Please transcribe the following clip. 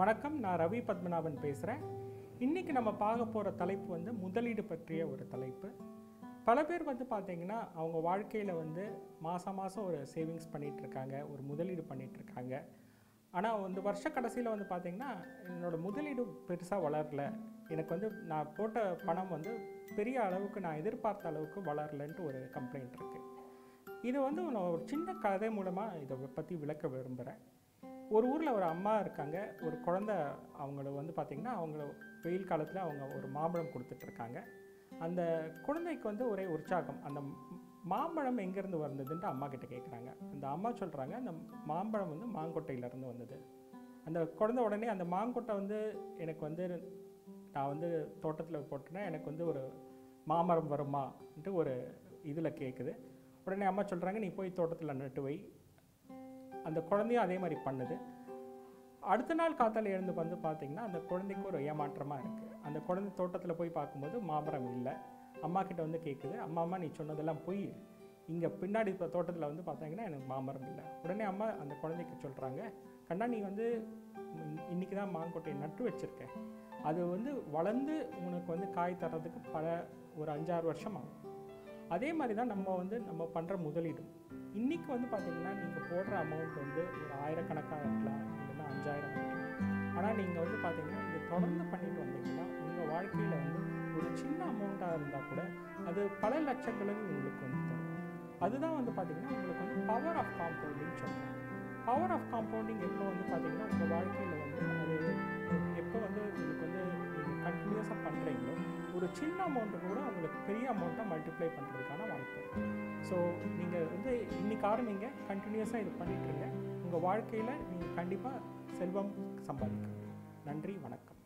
வணக்கம் நான் ரவி பத்மநாபன் பேசுகிறேன் இன்றைக்கி நம்ம பார்க்க போகிற தலைப்பு வந்து முதலீடு பற்றிய ஒரு தலைப்பு பல பேர் வந்து பார்த்தீங்கன்னா அவங்க வாழ்க்கையில் வந்து மாதம் மாதம் ஒரு சேவிங்ஸ் பண்ணிட்டு இருக்காங்க ஒரு முதலீடு பண்ணிட்டு இருக்காங்க ஆனால் வந்து வருஷ கடைசியில் வந்து பார்த்தீங்கன்னா என்னோடய முதலீடு பெருசாக வளரல எனக்கு வந்து நான் போட்ட பணம் வந்து பெரிய அளவுக்கு நான் எதிர்பார்த்த அளவுக்கு வளரலன்ட்டு ஒரு கம்ப்ளைண்ட் இருக்குது இது வந்து நான் ஒரு சின்ன கதை மூலமாக இதை பற்றி விளக்க விரும்புகிறேன் ஒரு ஊரில் ஒரு அம்மா இருக்காங்க ஒரு குழந்த அவங்கள வந்து பார்த்திங்கன்னா அவங்கள வெயில் காலத்தில் அவங்க ஒரு மாம்பழம் கொடுத்துட்ருக்காங்க அந்த குழந்தைக்கு வந்து ஒரே உற்சாகம் அந்த ம்- மாம்பழம் எங்கேருந்து வந்ததுன்ட்டு அம்மா கிட்ட கேட்குறாங்க அந்த அம்மா சொல்கிறாங்க அந்த மாம்பழம் வந்து மாங்கொட்டையிலேருந்து வந்தது அந்த குழந்தை உடனே அந்த மாங்கொட்டை வந்து எனக்கு வந்து நான் வந்து தோட்டத்தில் போட்டேன்னா எனக்கு வந்து ஒரு மாமரம் வருமான்ட்டு ஒரு இதில் கேட்குது உடனே அம்மா சொல்கிறாங்க நீ போய் தோட்டத்தில் நட்டு வை அந்த குழந்தையும் அதே மாதிரி பண்ணுது அடுத்த நாள் காத்தால எழுந்து வந்து பார்த்தீங்கன்னா அந்த குழந்தைக்கு ஒரு ஏமாற்றமாக இருக்குது அந்த குழந்தை தோட்டத்தில் போய் பார்க்கும்போது மாமரம் இல்லை அம்மா கிட்ட வந்து கேட்குது அம்மா அம்மா நீ சொன்னதெல்லாம் போய் இங்கே பின்னாடி இப்போ தோட்டத்தில் வந்து பார்த்தீங்கன்னா எனக்கு மாமரம் இல்லை உடனே அம்மா அந்த குழந்தைக்கு சொல்கிறாங்க கண்ணா நீ வந்து இன்- இன்னைக்கு தான் மாங்கொட்டையை நட்டு வச்சிருக்க அது வந்து வளர்ந்து உனக்கு வந்து காய் தர்றதுக்கு பல ஒரு அஞ்சாறு வருஷம் ஆகும் அதே மாதிரி தான் நம்ம வந்து நம்ம பண்ணுற முதலீடு இன்றைக்கி வந்து பார்த்திங்கன்னா நீங்கள் போடுற அமௌண்ட் வந்து ஒரு ஆயிரக்கணக்காக இருக்கலாம் இல்லைன்னா அஞ்சாயிரம் இருக்கலாம் ஆனால் நீங்கள் வந்து பார்த்தீங்கன்னா இது தொடர்ந்து பண்ணிட்டு வந்தீங்கன்னா உங்கள் வாழ்க்கையில் வந்து ஒரு சின்ன அமௌண்ட்டாக இருந்தால் கூட அது பல லட்சங்களுக்கு உங்களுக்கு வந்து தரும் அதுதான் வந்து பார்த்திங்கன்னா உங்களுக்கு வந்து பவர் ஆஃப் காம்பவுண்டிங் சொல்கிறேன் பவர் ஆஃப் காம்பவுண்டிங் எப்போ வந்து பார்த்திங்கன்னா உங்கள் வாழ்க்கையில் வந்து அது எப்போ வந்து உங்களுக்கு வந்து நீங்கள் கண்டினியூஸாக பண்ணுறீங்களோ ஒரு சின்ன அமௌண்ட்டு கூட உங்களுக்கு பெரிய அமௌண்ட்டை மல்டிப்ளை பண்ணுறதுக்கான வாய்ப்பு இருக்குது ஸோ நீங்கள் வந்து இன்னைக்கு ஆரம்பிங்க கண்டினியூஸாக இது பண்ணிட்டுருங்க உங்கள் வாழ்க்கையில் நீங்கள் கண்டிப்பாக செல்வம் சம்பாதிக்க முடியும் நன்றி வணக்கம்